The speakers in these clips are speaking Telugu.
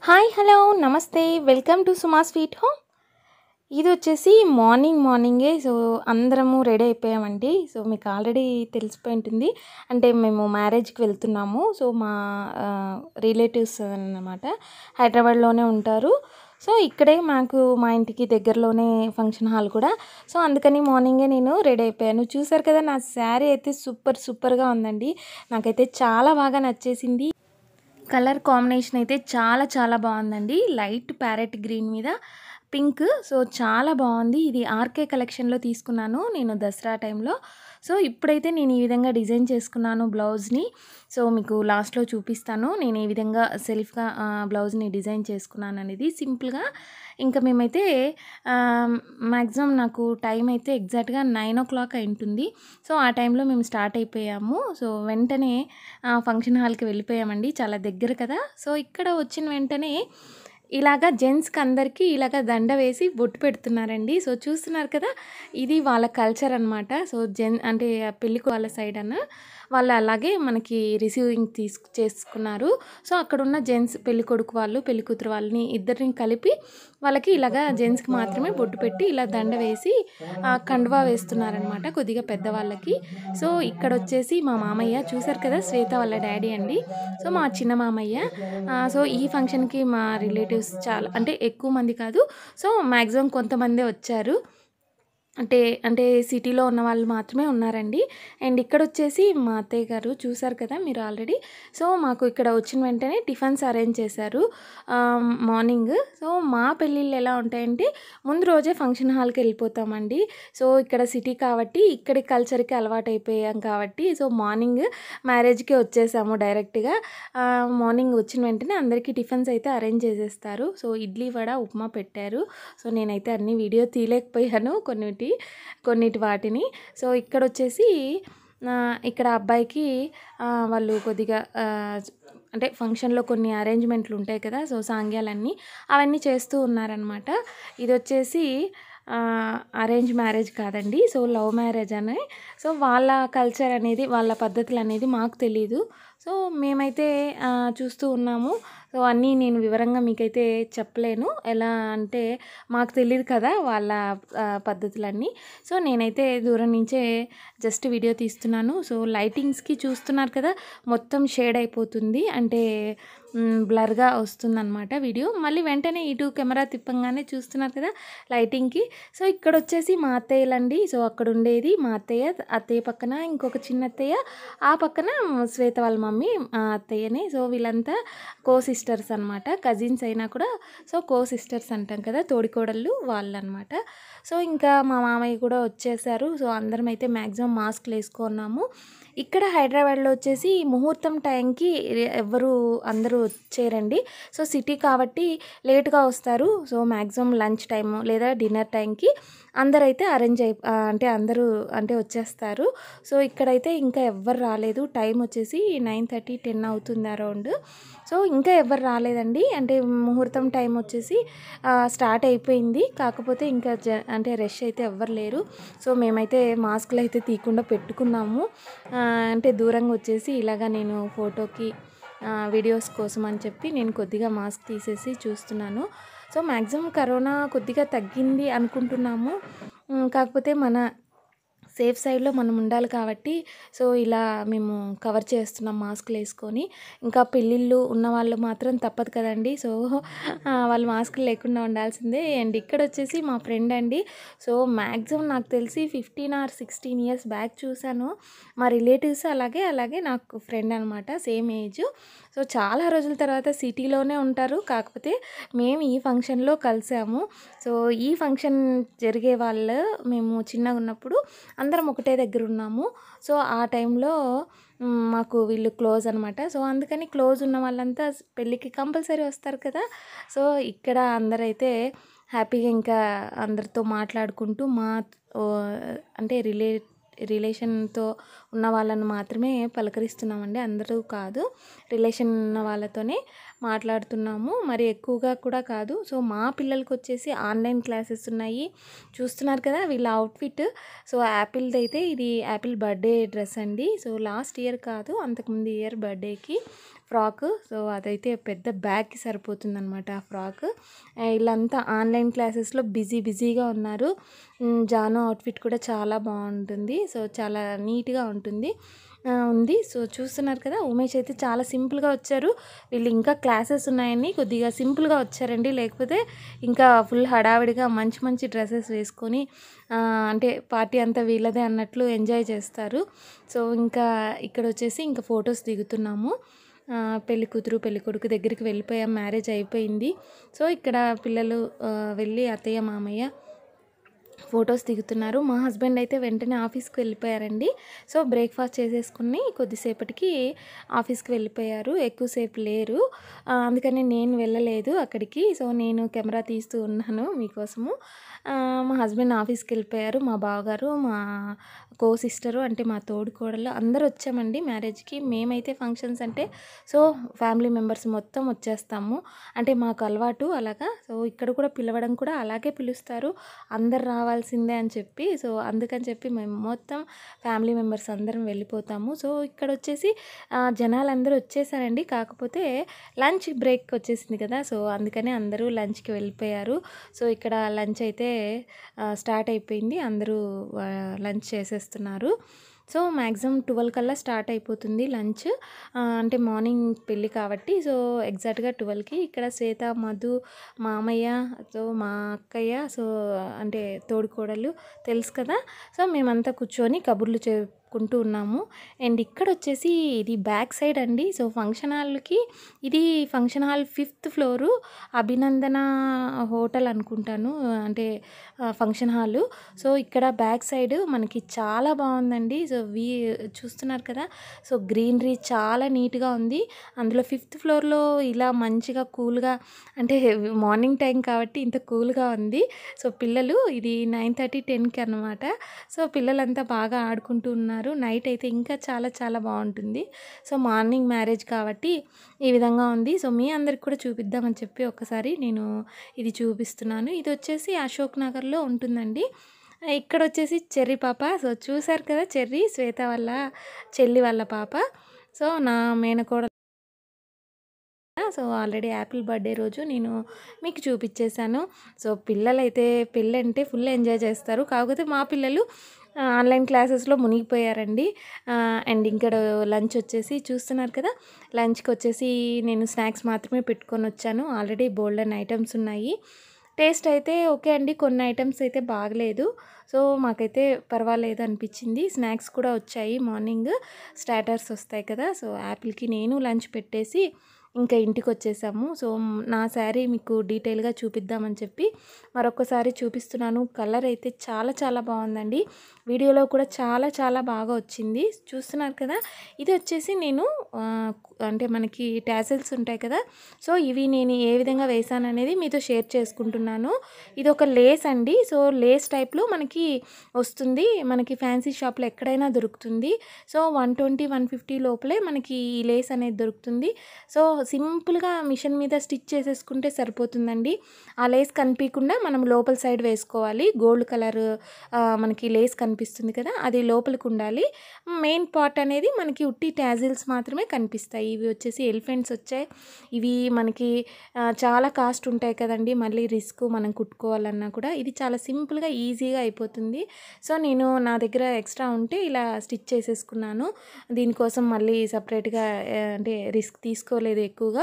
హాయ్ హలో నమస్తే welcome to Suma sweet home ఇది వచ్చేసి మార్నింగ్ మార్నింగే సో అందరము రెడీ అయిపోయామండి సో మీకు ఆల్రెడీ తెలిసిపోయి ఉంటుంది అంటే మేము మ్యారేజ్కి వెళ్తున్నాము సో మా రిలేటివ్స్ అన్నమాట హైదరాబాద్లోనే ఉంటారు సో ఇక్కడే మాకు మా ఇంటికి దగ్గరలోనే ఫంక్షన్ హాల్ కూడా సో అందుకని మార్నింగే నేను రెడీ అయిపోయాను చూసారు కదా నా శారీ అయితే సూపర్ సూపర్గా ఉందండి నాకైతే చాలా బాగా నచ్చేసింది కలర్ కాంబినేషన్ అయితే చాలా చాలా బాగుందండి లైట్ ప్యారెట్ గ్రీన్ మీద పింక్ సో చాలా బాగుంది ఇది ఆర్కే కలెక్షన్లో తీసుకున్నాను నేను దసరా టైంలో సో ఇప్పుడైతే నేను ఈ విధంగా డిజైన్ చేసుకున్నాను బ్లౌజ్ని సో మీకు లాస్ట్లో చూపిస్తాను నేను ఈ విధంగా సెల్ఫ్గా బ్లౌజ్ని డిజైన్ చేసుకున్నాను అనేది సింపుల్గా ఇంకా మేమైతే మ్యాక్సిమం నాకు టైం అయితే ఎగ్జాక్ట్గా నైన్ ఓ క్లాక్ అయింటుంది సో ఆ టైంలో మేము స్టార్ట్ అయిపోయాము సో వెంటనే ఫంక్షన్ హాల్కి వెళ్ళిపోయామండి చాలా దగ్గర కదా సో ఇక్కడ వచ్చిన వెంటనే ఇలాగా జెంట్స్కి అందరికీ ఇలాగ దండ వేసి బొట్టు పెడుతున్నారండి సో చూస్తున్నారు కదా ఇది వాళ్ళ కల్చర్ అనమాట సో జెన్ అంటే పెళ్ళికి వాళ్ళ సైడ్ అన్న వాళ్ళు అలాగే మనకి రిసీవింగ్ తీసు చేసుకున్నారు సో అక్కడ ఉన్న జెంట్స్ పెళ్లి కొడుకు వాళ్ళు పెళ్లి కూతురు వాళ్ళని ఇద్దరిని కలిపి వాళ్ళకి ఇలాగా జెంట్స్కి మాత్రమే బొట్టు పెట్టి ఇలా దండ వేసి కండువా వేస్తున్నారనమాట కొద్దిగా పెద్దవాళ్ళకి సో ఇక్కడ వచ్చేసి మా మామయ్య చూసారు కదా శ్వేత వాళ్ళ డాడీ అండి సో మా చిన్న మామయ్య సో ఈ ఫంక్షన్కి మా రిలేటివ్స్ చాలా అంటే ఎక్కువ మంది కాదు సో మ్యాక్సిమం కొంతమందే వచ్చారు అంటే అంటే సిటీలో ఉన్న వాళ్ళు మాత్రమే ఉన్నారండి అండ్ ఇక్కడ వచ్చేసి మా అత్తయ్య గారు చూసారు కదా మీరు ఆల్రెడీ సో మాకు ఇక్కడ వచ్చిన వెంటనే టిఫిన్స్ అరేంజ్ చేశారు మార్నింగ్ సో మా పెళ్ళిళ్ళు ఎలా ఉంటాయంటే ముందు రోజే ఫంక్షన్ హాల్కి వెళ్ళిపోతామండి సో ఇక్కడ సిటీ కాబట్టి ఇక్కడి కల్చర్కి అలవాటు అయిపోయాం కాబట్టి సో మార్నింగ్ మ్యారేజ్కి వచ్చేసాము డైరెక్ట్గా మార్నింగ్ వచ్చిన వెంటనే అందరికీ టిఫిన్స్ అయితే అరేంజ్ చేసేస్తారు సో ఇడ్లీ వడ ఉప్మా పెట్టారు సో నేనైతే అన్ని వీడియో తీయలేకపోయాను కొన్నిటి కొన్నిటి వాటిని సో ఇక్కడ వచ్చేసి ఇక్కడ అబ్బాయికి వాళ్ళు కొద్దిగా అంటే ఫంక్షన్లో కొన్ని అరేంజ్మెంట్లు ఉంటాయి కదా సో సాంగ్యాలన్నీ అవన్నీ చేస్తూ ఉన్నారనమాట ఇది వచ్చేసి అరేంజ్ మ్యారేజ్ కాదండి సో లవ్ మ్యారేజ్ అని సో వాళ్ళ కల్చర్ అనేది వాళ్ళ పద్ధతులు అనేది మాకు తెలీదు సో మేమైతే చూస్తూ ఉన్నాము సో అన్నీ నేను వివరంగా మీకైతే చెప్పలేను ఎలా అంటే మాకు తెలియదు కదా వాళ్ళ పద్ధతులన్నీ సో నేనైతే దూరం నుంచే జస్ట్ వీడియో తీస్తున్నాను సో లైటింగ్స్కి చూస్తున్నారు కదా మొత్తం షేడ్ అయిపోతుంది అంటే బ్లర్గా వస్తుందన్నమాట వీడియో మళ్ళీ వెంటనే ఇటు కెమెరా తిప్పంగానే చూస్తున్నారు కదా లైటింగ్కి సో ఇక్కడ వచ్చేసి మా అత్తయ్యలండి సో అక్కడ ఉండేది మా అత్తయ్య అత్తయ్య పక్కన ఇంకొక చిన్న అత్తయ్య ఆ పక్కన శ్వేత వాళ్ళ మమ్మీ అత్తయ్యని సో వీళ్ళంతా కో సిస్టర్స్ అనమాట కజిన్స్ అయినా కూడా సో కో సిస్టర్స్ అంటాం కదా తోడికోడళ్ళు వాళ్ళు అనమాట సో ఇంకా మా మామయ్య కూడా వచ్చేసారు సో అందరం అయితే మ్యాక్సిమం మాస్క్లు వేసుకున్నాము ఇక్కడ హైదరాబాద్లో వచ్చేసి ముహూర్తం టైంకి ఎవరు అందరూ వచ్చారండి సో సిటీ కాబట్టి లేట్గా వస్తారు సో మ్యాక్సిమం లంచ్ టైం లేదా డిన్నర్ టైంకి అందరైతే అరేంజ్ అయి అంటే అందరూ అంటే వచ్చేస్తారు సో ఇక్కడైతే ఇంకా ఎవ్వరు రాలేదు టైం వచ్చేసి నైన్ థర్టీ టెన్ అవుతుంది అరౌండ్ సో ఇంకా ఎవరు రాలేదండి అంటే ముహూర్తం టైం వచ్చేసి స్టార్ట్ అయిపోయింది కాకపోతే ఇంకా జ అంటే రష్ అయితే ఎవ్వరు లేరు సో మేమైతే మాస్క్లు అయితే తీయకుండా పెట్టుకున్నాము అంటే దూరంగా వచ్చేసి ఇలాగా నేను ఫోటోకి వీడియోస్ కోసం అని చెప్పి నేను కొద్దిగా మాస్క్ తీసేసి చూస్తున్నాను సో మ్యాక్సిమం కరోనా కొద్దిగా తగ్గింది అనుకుంటున్నాము కాకపోతే మన సేఫ్ సైడ్లో మనం ఉండాలి కాబట్టి సో ఇలా మేము కవర్ చేస్తున్నాం మాస్క్లు వేసుకొని ఇంకా పెళ్ళిళ్ళు ఉన్న వాళ్ళు మాత్రం తప్పదు కదండి సో వాళ్ళు మాస్కులు లేకుండా ఉండాల్సిందే అండ్ ఇక్కడ వచ్చేసి మా ఫ్రెండ్ అండి సో మ్యాక్సిమం నాకు తెలిసి fifteen or sixteen years back చూశాను మా రిలేటివ్స్ అలాగే అలాగే నాకు ఫ్రెండ్ అనమాట సేమ్ ఏజ్ సో చాలా రోజుల తర్వాత సిటీలోనే ఉంటారు కాకపోతే మేము ఈ ఫంక్షన్లో కలిసాము సో ఈ ఫంక్షన్ జరిగే వాళ్ళు మేము చిన్నగా ఉన్నప్పుడు అందరం ఒకటే దగ్గర ఉన్నాము సో ఆ టైంలో మాకు వీళ్ళు క్లోజ్ అనమాట సో అందుకని క్లోజ్ ఉన్న వాళ్ళంతా పెళ్ళికి కంపల్సరీ వస్తారు కదా సో ఇక్కడ అందరైతే హ్యాపీగా ఇంకా అందరితో మాట్లాడుకుంటూ మా అంటే రిలే రిలేషన్తో ఉన్న వాళ్ళని మాత్రమే పలకరిస్తున్నామండి అందరూ కాదు రిలేషన్ ఉన్న వాళ్ళతోనే మాట్లాడుతున్నాము మరి ఎక్కువగా కూడా కాదు సో మా పిల్లలకి వచ్చేసి ఆన్లైన్ క్లాసెస్ ఉన్నాయి చూస్తున్నారు కదా వీళ్ళ అవుట్ఫిట్ సో యాపిల్ది అయితే ఇది యాపిల్ బర్త్డే డ్రెస్ అండి సో లాస్ట్ ఇయర్ కాదు అంతకుముందు ఇయర్ బర్త్డేకి ఫ్రాక్ సో అదైతే పెద్ద బ్యాగ్కి సరిపోతుందన్నమాట ఆ ఫ్రాక్ ఆ, వీళ్ళంతా ఆన్లైన్ క్లాసెస్లో బిజీ బిజీగా ఉన్నారు ఉమ్, జాను అవుట్ఫిట్ కూడా చాలా బాగుంటుంది సో చాలా నీట్గా ఉంటుంది ఆ, ఉంది సో చూస్తున్నారు కదా ఉమేష్ అయితే చాలా సింపుల్గా వచ్చారు వీళ్ళు ఇంకా క్లాసెస్ ఉన్నాయని కొద్దిగా సింపుల్గా వచ్చారండి లేకపోతే ఇంకా ఫుల్ హడావిడిగా మంచి మంచి డ్రెస్సెస్ వేసుకొని ఆ, అంటే పార్టీ అంతా వీళ్ళదే అన్నట్లు ఎంజాయ్ చేస్తారు సో ఇంకా ఇక్కడ వచ్చేసి ఇంకా ఫొటోస్ దిగుతున్నాము ఆ, పెళ్లి కూతురు పెళ్లి కొడుకు దగ్గరికి వెళ్ళిపోయాం మ్యారేజ్ అయిపోయింది సో ఇక్కడ పిల్లలు ఆ, వెళ్ళి అత్తయ్య మామయ్య ఫొటోస్ దిగుతున్నారు మా హస్బెండ్ అయితే వెంటనే ఆఫీస్కి వెళ్ళిపోయారండి సో బ్రేక్ఫాస్ట్ చేసేసుకుని కొద్దిసేపటికి ఆఫీస్కి వెళ్ళిపోయారు ఎక్కువసేపు లేరు ఆ, అందుకని నేను వెళ్ళలేదు అక్కడికి సో నేను కెమెరా తీస్తూ ఉన్నాను మీకోసము ఆ, మా హస్బెండ్ ఆఫీస్కి వెళ్ళిపోయారు మా బావగారు మా కో సిస్టరు అంటే మా తోడు కోడలు అందరూ వచ్చామండి మ్యారేజ్కి మేమైతే ఫంక్షన్స్ అంటే సో ఫ్యామిలీ మెంబర్స్ మొత్తం వచ్చేస్తాము అంటే మాకు అలవాటు అలాగా సో ఇక్కడ కూడా పిలవడం కూడా అలాగే పిలుస్తారు అందరు రావాల్సిందే అని చెప్పి సో అందుకని చెప్పి మేము మొత్తం ఫ్యామిలీ మెంబర్స్ అందరం వెళ్ళిపోతాము సో ఇక్కడ వచ్చేసి ఆ, జనాలు అందరూ వచ్చేసారండి కాకపోతే లంచ్ బ్రేక్ వచ్చేసింది కదా సో అందుకని అందరూ లంచ్కి వెళ్ళిపోయారు సో ఇక్కడ లంచ్ అయితే ఆ, స్టార్ట్ అయిపోయింది అందరూ ఆ, లంచ్ చేసేస్తున్నారు సో మ్యాక్సిమం ట్వెల్వ్ కల్లా స్టార్ట్ అయిపోతుంది లంచ్ ఆ, అంటే మార్నింగ్ పెళ్ళి కాబట్టి సో ఎగ్జాక్ట్గా ట్వెల్వ్కి ఇక్కడ శ్వేత మధు మామయ్య సో మా అక్కయ్య సో అంటే తోడుకోడలు తెలుసు కదా సో మేమంతా కూర్చొని కబుర్లు చెప్పుకుంటూ ఉన్నాము అండ్ ఇక్కడ వచ్చేసి ఇది బ్యాక్ సైడ్ అండి సో ఫంక్షన్ హాల్కి ఇది function hall fifth floor Abhinandana hotel అనుకుంటాను అంటే ఫంక్షన్ హాల్ సో ఇక్కడ బ్యాక్ సైడ్ మనకి చాలా బాగుందండి సో వీ చూస్తున్నారు కదా సో గ్రీనరీ చాలా నీట్గా ఉంది అందులో ఫిఫ్త్ ఫ్లోర్లో ఇలా మంచిగా కూల్గా అంటే మార్నింగ్ టైం కాబట్టి ఇంత కూల్గా ఉంది సో పిల్లలు ఇది నైన్ థర్టీ టెన్కి అనమాట సో పిల్లలంతా బాగా ఆడుకుంటూ ఉన్నారు నైట్ అయితే ఇంకా చాలా చాలా బాగుంటుంది సో మార్నింగ్ మ్యారేజ్ కాబట్టి ఈ విధంగా ఉంది సో మీ అందరికి కూడా చూపిద్దామని చెప్పి ఒకసారి నేను ఇది చూపిస్తున్నాను ఇది వచ్చేసి అశోక్ నగర్లో ఉంటుందండి ఇక్కడ వచ్చేసి చెర్రీ పాప సో చూసారు కదా చెర్రీ శ్వేత వాళ్ళ చెల్లి వాళ్ళ పాప సో నా మేనకోడ సో ఆల్రెడీ యాపిల్ బర్త్డే రోజు నేను మీకు చూపించేశాను సో పిల్లలైతే పెళ్ళి అంటే ఫుల్ ఎంజాయ్ చేస్తారు కాకపోతే మా పిల్లలు ఆ, ఆన్లైన్ క్లాసెస్లో మునిగిపోయారండి ఆ, అండ్ ఇక్కడ లంచ్ వచ్చేసి చూస్తున్నారు కదా లంచ్కి వచ్చేసి నేను స్నాక్స్ మాత్రమే పెట్టుకొని వచ్చాను ఆల్రెడీ బోల్డ్ అండ్ ఐటమ్స్ ఉన్నాయి టేస్ట్ అయితే ఓకే అండి కొన్ని ఐటమ్స్ అయితే బాగలేదు సో మాకైతే పర్వాలేదు అనిపించింది స్నాక్స్ కూడా వచ్చాయి మార్నింగ్ స్టార్టర్స్ వస్తాయి కదా సో యాపిల్కి నేను లంచ్ పెట్టేసి ఇంకా ఇంటికి వచ్చేసాము సో నా శారీ మీకు డీటెయిల్గా చూపిద్దామని చెప్పి మరొకసారి చూపిస్తున్నాను కలర్ అయితే చాలా చాలా బాగుందండి వీడియోలో కూడా చాలా చాలా బాగా వచ్చింది చూస్తున్నారు కదా ఇది వచ్చేసి నేను ఆ, అంటే మనకి టాసిల్స్ ఉంటాయి కదా సో ఇవి నేను ఏ విధంగా వేసాను అనేది మీతో షేర్ చేసుకుంటున్నాను ఇది ఒక లేస్ అండి సో లేస్ టైప్లో మనకి వస్తుంది మనకి ఫ్యాన్సీ షాప్లో ఎక్కడైనా దొరుకుతుంది so one twenty one fifty లోపలే మనకి ఈ లేస్ అనేది దొరుకుతుంది సో సింపుల్గా మిషన్ మీద స్టిచ్ చేసేసుకుంటే సరిపోతుందండి ఆ లేస్ కనిపించకుండా మనం లోపల సైడ్ వేసుకోవాలి గోల్డ్ కలర్ మనకి లేస్ కనిపిస్తుంది కదా అది లోపలికి ఉండాలి మెయిన్ పార్ట్ అనేది మనకి ఉట్టి ట్యాజిల్స్ మాత్రమే కనిపిస్తాయి ఇవి వచ్చేసి ఎలిఫెంట్స్ వచ్చాయి ఇవి మనకి ఆ, చాలా కాస్ట్ ఉంటాయి కదండి మళ్ళీ రిస్క్ మనం కుట్టుకోవాలన్నా కూడా ఇది చాలా సింపుల్గా ఈజీగా అయిపోతుంది సో నేను నా దగ్గర ఎక్స్ట్రా ఉంటే ఇలా స్టిచ్ చేసేసుకున్నాను దీనికోసం మళ్ళీ సపరేట్గా అంటే రిస్క్ తీసుకోలేదు ఎక్కువగా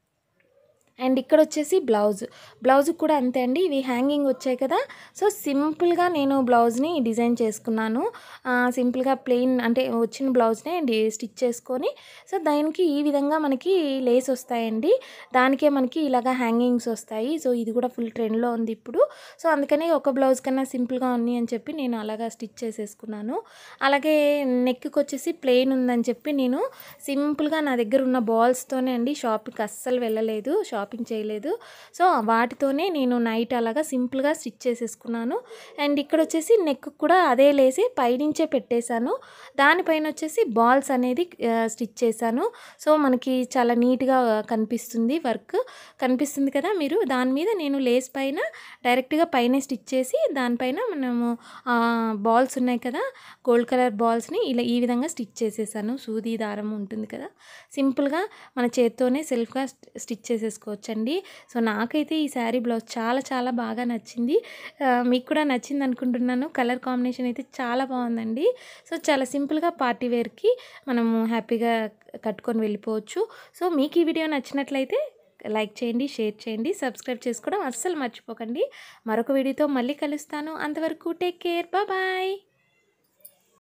అండ్ ఇక్కడ వచ్చేసి బ్లౌజ్ బ్లౌజ్ కూడా అంతే అండి ఇవి హ్యాంగింగ్ వచ్చాయి కదా సో సింపుల్గా నేను బ్లౌజ్ని డిజైన్ చేసుకున్నాను ఆ, సింపుల్గా ప్లెయిన్ అంటే వచ్చిన బ్లౌజ్నే డి స్టిచ్ చేసుకొని సో దానికి ఈ విధంగా మనకి లేస్ వస్తాయండి దానికే మనకి ఇలాగా హ్యాంగింగ్స్ వస్తాయి సో ఇది కూడా ఫుల్ ట్రెండ్లో ఉంది ఇప్పుడు సో అందుకని ఒక బ్లౌజ్ కన్నా సింపుల్గా ఉంది అని చెప్పి నేను అలాగా స్టిచ్ చేసేసుకున్నాను అలాగే నెక్కి వచ్చేసి ప్లెయిన్ ఉందని చెప్పి నేను సింపుల్గా నా దగ్గర ఉన్న బాల్స్తోనే అండి షాప్కి అస్సలు వెళ్ళలేదు షాప్ షాపింగ్ చేయలేదు సో వాటితోనే నేను నైట్ అలాగా సింపుల్గా స్టిచ్ చేసేసుకున్నాను అండ్ ఇక్కడ వచ్చేసి నెక్ కూడా అదే లేసి పైనుంచే పెట్టేశాను దానిపైన వచ్చేసి బాల్స్ అనేది స్టిచ్ చేశాను సో మనకి చాలా నీట్గా కనిపిస్తుంది వర్క్ కనిపిస్తుంది కదా మీరు దాని మీద నేను లేస్ పైన డైరెక్ట్గా పైన స్టిచ్ చేసి దానిపైన మనము బాల్స్ ఉన్నాయి కదా గోల్డ్ కలర్ బాల్స్ని ఇలా ఈ విధంగా స్టిచ్ చేసేసాను సూది దారం ఉంటుంది కదా సింపుల్గా మన చేత్తోనే సెల్ఫ్గా స్టిచ్ చేసేసుకోవచ్చండి సో నాకైతే ఈ శారీ బ్లౌజ్ చాలా చాలా బాగా నచ్చింది ఆ, మీకు కూడా నచ్చింది అనుకుంటున్నాను కలర్ కాంబినేషన్ అయితే చాలా బాగుందండి సో చాలా సింపుల్గా పార్టీ వేర్కి మనము హ్యాపీగా కట్టుకొని వెళ్ళిపోవచ్చు సో మీకు ఈ వీడియో నచ్చినట్లయితే లైక్ చేయండి షేర్ చేయండి సబ్స్క్రైబ్ చేసుకోవడం అస్సలు మర్చిపోకండి మరొక వీడియోతో మళ్ళీ కలుస్తాను అంతవరకు టేక్ కేర్ బాయ్